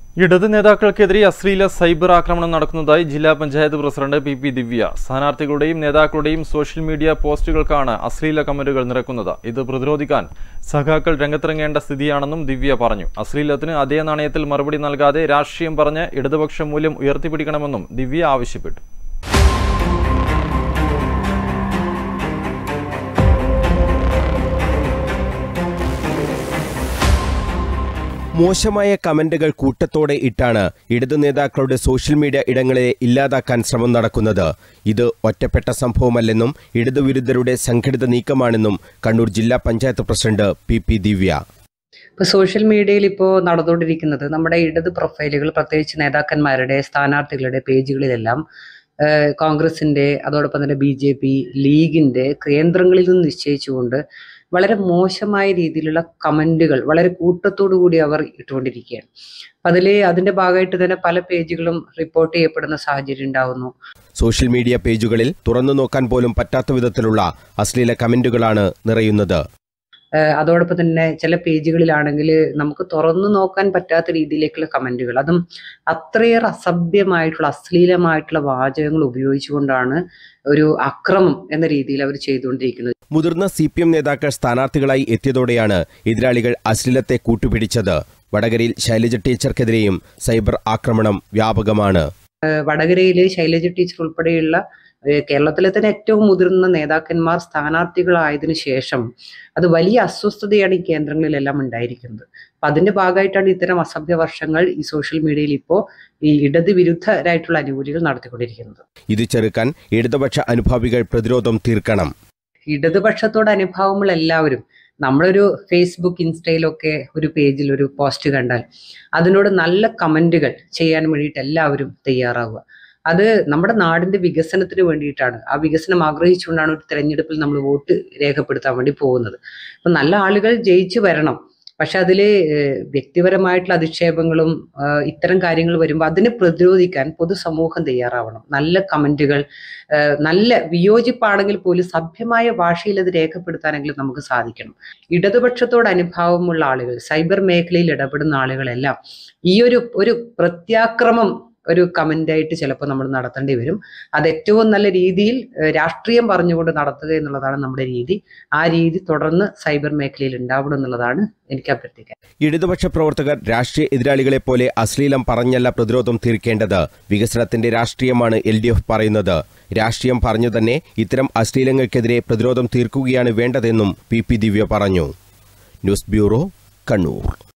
ഇടത് നേതാക്കൾക്കെതിരെ അശ്ലീല സൈബർ ആക്രമണം നടക്കുന്നതായി ജില്ലാ panchayat president P P Divya സ്ഥാനാർത്ഥികളുടെയും നേതാക്കളുടെയും സോഷ്യൽ മീഡിയ പോസ്റ്റുകൾക്കാണ് അശ്ലീല കമന്റുകൾ നിറക്കുന്നത് ഇത് പ്രതിരോധിക്കാൻ സഖാക്കൾ രംഗത്തിറങ്ങേണ്ട സ്ഥിതിയാണെന്നും ദിവ്യ പറഞ്ഞു അശ്ലീലത്തിന് അതേ നാണയത്തിൽ മറുപടി നൽകാതെ രാഷ്ട്രീയം പറഞ്ഞ് ഇടതുപക്ഷ മൂല്യം ഉയർത്തിപ്പിടിക്കണമെന്നും ദിവ്യ ആവശ്യപ്പെട്ടു മോശമായ കമന്റുകൾ കൂട്ടത്തോടെ ഇട്ടാണ് ഇടതു നേതാക്കളുടെ സോഷ്യൽ മീഡിയ ഇടങ്ങളെ ഇല്ലാതാക്കാൻ ശ്രമം നടക്കുന്നത് ഇത് ഒറ്റപ്പെട്ട സംഭവമല്ലെന്നും ഇടതുവിരുദ്ധരുടെ സംഘടിത നീക്കമാണെന്നും കണ്ണൂർ ജില്ലാ panchayat president P P Divya ഇപ്പൊ സോഷ്യൽ മീഡിയയിൽ ഇപ്പോൾ നടന്നുകൊണ്ടിരിക്കുന്നത് നമ്മുടെ ഇടത് പ്രൊഫൈലുകൾ പ്രത്യേകിച്ച് നേതാക്കന്മാരുടെ സ്ഥാനാർത്ഥികളുടെ പേജുകളിലെല്ലാം ഏഹ്, കോൺഗ്രസിന്റെ അതോടൊപ്പം തന്നെ ബി ജെ പി ലീഗിന്റെ കേന്ദ്രങ്ങളിൽ നിന്ന് നിശ്ചയിച്ചുകൊണ്ട് വളരെ മോശമായ രീതിയിലുള്ള കമന്റുകൾ വളരെ കൂട്ടത്തോടു കൂടി അവർ ഇട്ടുകൊണ്ടിരിക്കുകയാണ് അപ്പൊ അതില് അതിന്റെ ഭാഗമായിട്ട് തന്നെ പല പേജുകളും റിപ്പോർട്ട് ചെയ്യപ്പെടുന്ന സാഹചര്യം ഉണ്ടാവുന്നു സോഷ്യൽ മീഡിയ പേജുകളിൽ തുറന്നു നോക്കാൻ പോലും പറ്റാത്ത വിധത്തിലുള്ള അശ്ലീല കമന്റുകളാണ് നിറയുന്നത് ഏഹ് അതോടൊപ്പം തന്നെ ചില പേജുകളിലാണെങ്കിൽ നമുക്ക് തുറന്നു നോക്കാൻ പറ്റാത്ത രീതിയിലേക്കുള്ള കമന്റുകൾ അതും അത്രയേറെ അസഭ്യമായിട്ടുള്ള അശ്ലീലമായിട്ടുള്ള വാചകങ്ങൾ ഉപയോഗിച്ചുകൊണ്ടാണ് ഒരു അക്രമം എന്ന രീതിയിൽ അവർ ചെയ്തുകൊണ്ടിരിക്കുന്നത് മുതിർന്ന സി പി എം നേതാക്കൾ സ്ഥാനാർത്ഥികളായി എത്തിയതോടെയാണ് എതിരാളികൾ അശ്ലീലത്തെ കൂട്ടുപിടിച്ചത് വടകരയിൽ ശൈലജ ടീച്ചർക്കെതിരെയും സൈബർ ആക്രമണം വ്യാപകമാണ് ഏഹ് വടകരയിലെ ശൈലജ ടീച്ചർ ഉൾപ്പെടെയുള്ള ഏഹ് കേരളത്തിലെ തന്നെ ഏറ്റവും മുതിർന്ന നേതാക്കന്മാർ സ്ഥാനാർത്ഥികളായതിനു ശേഷം അത് വലിയ അസ്വസ്ഥതയാണ് ഈ കേന്ദ്രങ്ങളിലെല്ലാം ഉണ്ടായിരിക്കുന്നത് അപ്പൊ അതിന്റെ ഭാഗമായിട്ടാണ് ഇത്തരം അസഭ്യ വർഷങ്ങൾ ഈ സോഷ്യൽ മീഡിയയിൽ ഇപ്പോൾ ഈ ഇടത് വിരുദ്ധരായിട്ടുള്ള അനുകൂലികൾ നടത്തിക്കൊണ്ടിരിക്കുന്നത് ഇത് ചെറുക്കാൻ ഇടതുപക്ഷ അനുഭാവികൾ പ്രതിരോധം തീർക്കണം ഇടതുപക്ഷത്തോട് അനുഭാവമുള്ള എല്ലാവരും നമ്മളൊരു ഫേസ്ബുക്ക് ഇൻസ്റ്റയിലൊക്കെ ഒരു പേജിൽ ഒരു പോസ്റ്റ് കണ്ടാൽ അതിനോട് നല്ല കമന്റുകൾ ചെയ്യാൻ വേണ്ടിയിട്ട് എല്ലാവരും തയ്യാറാവുക അത് നമ്മുടെ നാടിന്റെ വികസനത്തിന് വേണ്ടിയിട്ടാണ് ആ വികസനം ആഗ്രഹിച്ചുകൊണ്ടാണ് ഒരു തെരഞ്ഞെടുപ്പിൽ നമ്മൾ വോട്ട് രേഖപ്പെടുത്താൻ വേണ്ടി പോകുന്നത് അപ്പൊ നല്ല ആളുകൾ ജയിച്ചു വരണം പക്ഷെ അതില് ഏഹ്, വ്യക്തിപരമായിട്ടുള്ള അധിക്ഷേപങ്ങളും ആഹ്, ഇത്തരം കാര്യങ്ങൾ വരുമ്പോൾ അതിനെ പ്രതിരോധിക്കാൻ പൊതുസമൂഹം തയ്യാറാവണം നല്ല കമന്റുകൾ ഏഹ്, നല്ല വിയോജിപ്പാണെങ്കിൽ പോലും സഭ്യമായ ഭാഷയിൽ അത് രേഖപ്പെടുത്താനെങ്കിലും നമുക്ക് സാധിക്കണം ഇടതുപക്ഷത്തോട് അനുഭാവമുള്ള ആളുകൾ സൈബർ മേഖലയിൽ ഇടപെടുന്ന ആളുകളെല്ലാം ഈ ഒരു ഒരു പ്രത്യാക്രമം ഒരു കമന്റായിട്ട് ചിലപ്പോൾ നമ്മൾ നടത്തേണ്ടി വരും അത് ഏറ്റവും നല്ല രീതിയിൽ ഏഹ്, രാഷ്ട്രീയം പറഞ്ഞുകൊണ്ട് നടത്തുക എന്നുള്ളതാണ് നമ്മുടെ രീതി ആ രീതി തുടർന്ന് സൈബർ മേഖലയിൽ ഉണ്ടാവണം എന്നുള്ളതാണ് എനിക്ക് അഭ്യർത്ഥിക്കാൻ ഇടതുപക്ഷ പ്രവർത്തകർ രാഷ്ട്രീയ എതിരാളികളെ പോലെ അശ്ലീലം പറഞ്ഞല്ല പ്രതിരോധം തീർക്കേണ്ടത് വികസനത്തിന്റെ രാഷ്ട്രീയമാണ് എൽ ഡി എഫ് പറയുന്നത് രാഷ്ട്രീയം പറഞ്ഞു തന്നെ ഇത്തരം അശ്ലീലങ്ങൾക്കെതിരെ പ്രതിരോധം തീർക്കുകയാണ് വേണ്ടതെന്നും പി പി ദിവ്യ പറഞ്ഞു ന്യൂസ് ബ്യൂറോ കണ്ണൂർ